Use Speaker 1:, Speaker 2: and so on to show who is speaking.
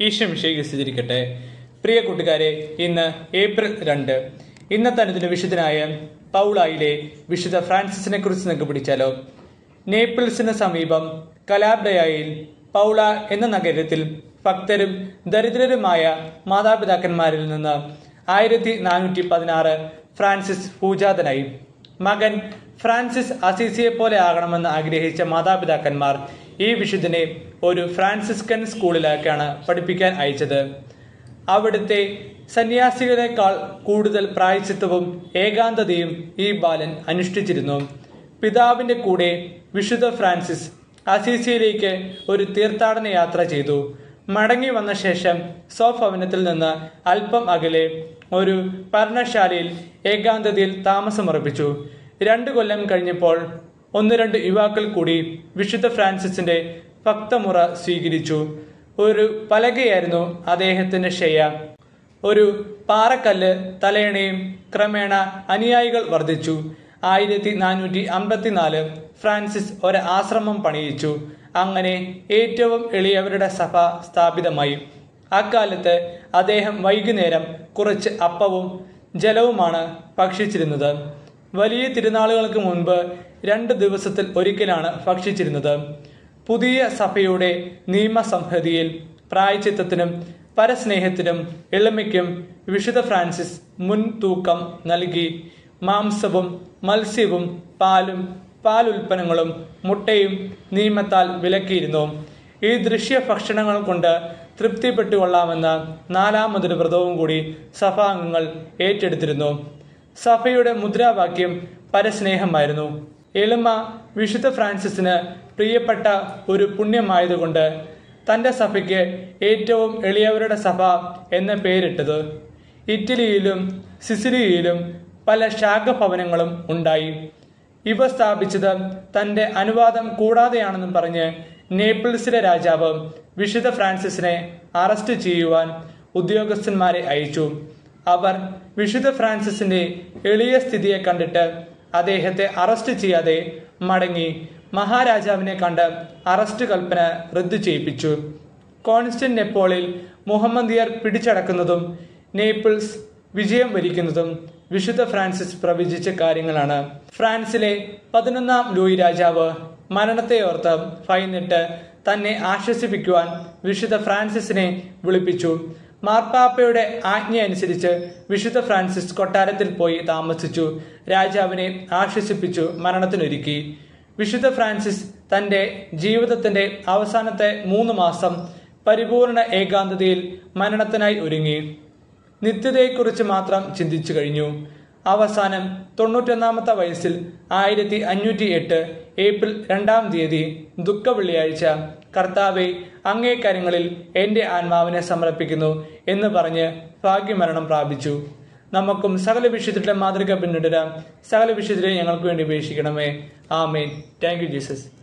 Speaker 1: ഈശ്വമിഷയ്ക്ക് സ്ഥിതിരിക്കട്ടെ പ്രിയ കൂട്ടുകാരെ ഇന്ന് ഏപ്രിൽ രണ്ട് ഇന്നത്തെ അനുദിന വിശുദ്ധനായ പൗളായിലെ വിശുദ്ധ ഫ്രാൻസിസിനെ കുറിച്ച് നിങ്ങൾക്ക് പിടിച്ചാലോ നേപ്പിൾസിന് സമീപം കലാബ്ഡയായിൽ പൗള എന്ന നഗരത്തിൽ ഭക്തരും ദരിദ്രരുമായ മാതാപിതാക്കന്മാരിൽ നിന്ന് ആയിരത്തി നാനൂറ്റി പതിനാറ് ഫ്രാൻസിസ് പൂജാതനായി മകൻ ഫ്രാൻസിസ് അസീസിയെ പോലെ ആകണമെന്ന് ആഗ്രഹിച്ച മാതാപിതാക്കന്മാർ ഈ വിശുദ്ധനെ ഒരു ഫ്രാൻസിസ്കൻ സ്കൂളിലേക്കാണ് പഠിപ്പിക്കാൻ അയച്ചത് അവിടുത്തെ സന്യാസികളെക്കാൾ കൂടുതൽ പ്രായച്ചിത്വവും ഏകാന്തതയും ഈ ബാലൻ അനുഷ്ഠിച്ചിരുന്നു പിതാവിന്റെ കൂടെ വിശുദ്ധ ഫ്രാൻസിസ് അസീസിയിലേക്ക് ഒരു തീർത്ഥാടന യാത്ര ചെയ്തു മടങ്ങി വന്ന ശേഷം സ്വഭവനത്തിൽ നിന്ന് അല്പം അകലെ ഒരു പർണശാലയിൽ ഏകാന്തതയിൽ താമസമുറപ്പിച്ചു രണ്ടു കൊല്ലം കഴിഞ്ഞപ്പോൾ ഒന്ന് രണ്ട് യുവാക്കൾ കൂടി വിശുദ്ധ ഫ്രാൻസിസിന്റെ ഭക്തമുറ സ്വീകരിച്ചു ഒരു പലകയായിരുന്നു അദ്ദേഹത്തിന്റെ ശയ്യ ഒരു പാറക്കല്ല് തലയണയും ക്രമേണ അനുയായികൾ വർദ്ധിച്ചു ആയിരത്തി നാനൂറ്റി അമ്പത്തിനാല് ഫ്രാൻസിസ് ഒരു ആശ്രമം പണിയിച്ചു അങ്ങനെ ഏറ്റവും എളിയവരുടെ സഭ സ്ഥാപിതമായി അക്കാലത്ത് അദ്ദേഹം വൈകുന്നേരം കുറച്ച് അപ്പവും ജലവുമാണ് ഭക്ഷിച്ചിരുന്നത് വലിയ തിരുനാളുകൾക്ക് മുൻപ് രണ്ട് ദിവസത്തിൽ ഒരിക്കലാണ് ഭക്ഷിച്ചിരുന്നത് പുതിയ സഭയുടെ നിയമസംഹിതയിൽ പ്രായച്ചിത്തത്തിനും പരസ്നേഹത്തിനും എളിമയ്ക്കും വിശുദ്ധ ഫ്രാൻസിസ് മുൻതൂക്കം നൽകി മാംസവും മത്സ്യവും പാലും പാലുൽപ്പന്നങ്ങളും മുട്ടയും നിയമത്താൽ വിലക്കിയിരുന്നു ഈ ദൃശ്യ ഭക്ഷണങ്ങൾ കൊണ്ട് തൃപ്തിപ്പെട്ടുകൊള്ളാമെന്ന നാലാമതൊരു വ്രതവും കൂടി സഭാംഗങ്ങൾ ഏറ്റെടുത്തിരുന്നു സഭയുടെ മുദ്രാവാക്യം പരസ്നേഹമായിരുന്നു എളിമ വിശുദ്ധ ഫ്രാൻസിസിന് പ്രിയപ്പെട്ട ഒരു പുണ്യമായതുകൊണ്ട് തന്റെ സഭയ്ക്ക് ഏറ്റവും എളിയവരുടെ സഭ എന്ന പേരിട്ടത് ഇറ്റലിയിലും സിസിലിയിലും പല ശാഖഭവനങ്ങളും ഉണ്ടായി ഇവ സ്ഥാപിച്ചത് തന്റെ അനുവാദം കൂടാതെയാണെന്നും പറഞ്ഞ് നേപ്പിൾസിലെ രാജാവ് വിശുദ്ധ ഫ്രാൻസിസിനെ അറസ്റ്റ് ചെയ്യുവാൻ ഉദ്യോഗസ്ഥന്മാരെ അയച്ചു അവർ വിശുദ്ധ ഫ്രാൻസിസിന്റെ എളിയ സ്ഥിതിയെ കണ്ടിട്ട് അദ്ദേഹത്തെ അറസ്റ്റ് ചെയ്യാതെ മടങ്ങി മഹാരാജാവിനെ കണ്ട് അറസ്റ്റ് കൽപ്പന റദ്ദു ചെയ്യിപ്പിച്ചു കോൺസ്റ്റന്റെപ്പോളിൽ മുഹമ്മദിയർ പിടിച്ചടക്കുന്നതും നേപ്പിൾസ് വിജയം വരിക്കുന്നതും വിശുദ്ധ ഫ്രാൻസിസ് പ്രവചിച്ച കാര്യങ്ങളാണ് ഫ്രാൻസിലെ പതിനൊന്നാം ലൂയി രാജാവ് മരണത്തെ ഓർത്ത് ഭയന്നിട്ട് തന്നെ ആശ്വസിപ്പിക്കുവാൻ വിശുദ്ധ ഫ്രാൻസിസിനെ വിളിപ്പിച്ചു മാർപ്പാപ്പയുടെ ആജ്ഞ അനുസരിച്ച് വിശുദ്ധ ഫ്രാൻസിസ് കൊട്ടാരത്തിൽ പോയി താമസിച്ചു രാജാവിനെ ആശ്വസിപ്പിച്ചു മരണത്തിനൊരുക്കി വിശുദ്ധ ഫ്രാൻസിസ് തന്റെ ജീവിതത്തിന്റെ അവസാനത്തെ മൂന്ന് മാസം പരിപൂർണ ഏകാന്തതയിൽ മരണത്തിനായി ഒരുങ്ങി നിത്യതയെക്കുറിച്ച് മാത്രം ചിന്തിച്ചു കഴിഞ്ഞു അവസാനം തൊണ്ണൂറ്റൊന്നാമത്തെ വയസ്സിൽ ആയിരത്തി അഞ്ഞൂറ്റി എട്ട് ഏപ്രിൽ രണ്ടാം തീയതി ദുഃഖ വെള്ളിയാഴ്ച കർത്താവെ അങ്ങേ കാര്യങ്ങളിൽ എൻ്റെ ആത്മാവിനെ സമർപ്പിക്കുന്നു എന്ന് പറഞ്ഞ് ഭാഗ്യമരണം പ്രാപിച്ചു നമുക്കും സകല വിശുദ്ധരുടെ മാതൃക പിന്നിടരാം സകല വിശുദ്ധരെ ഞങ്ങൾക്ക് വേണ്ടി ഉപേക്ഷിക്കണമേ ആമേൻ താങ്ക് യു ജീസസ്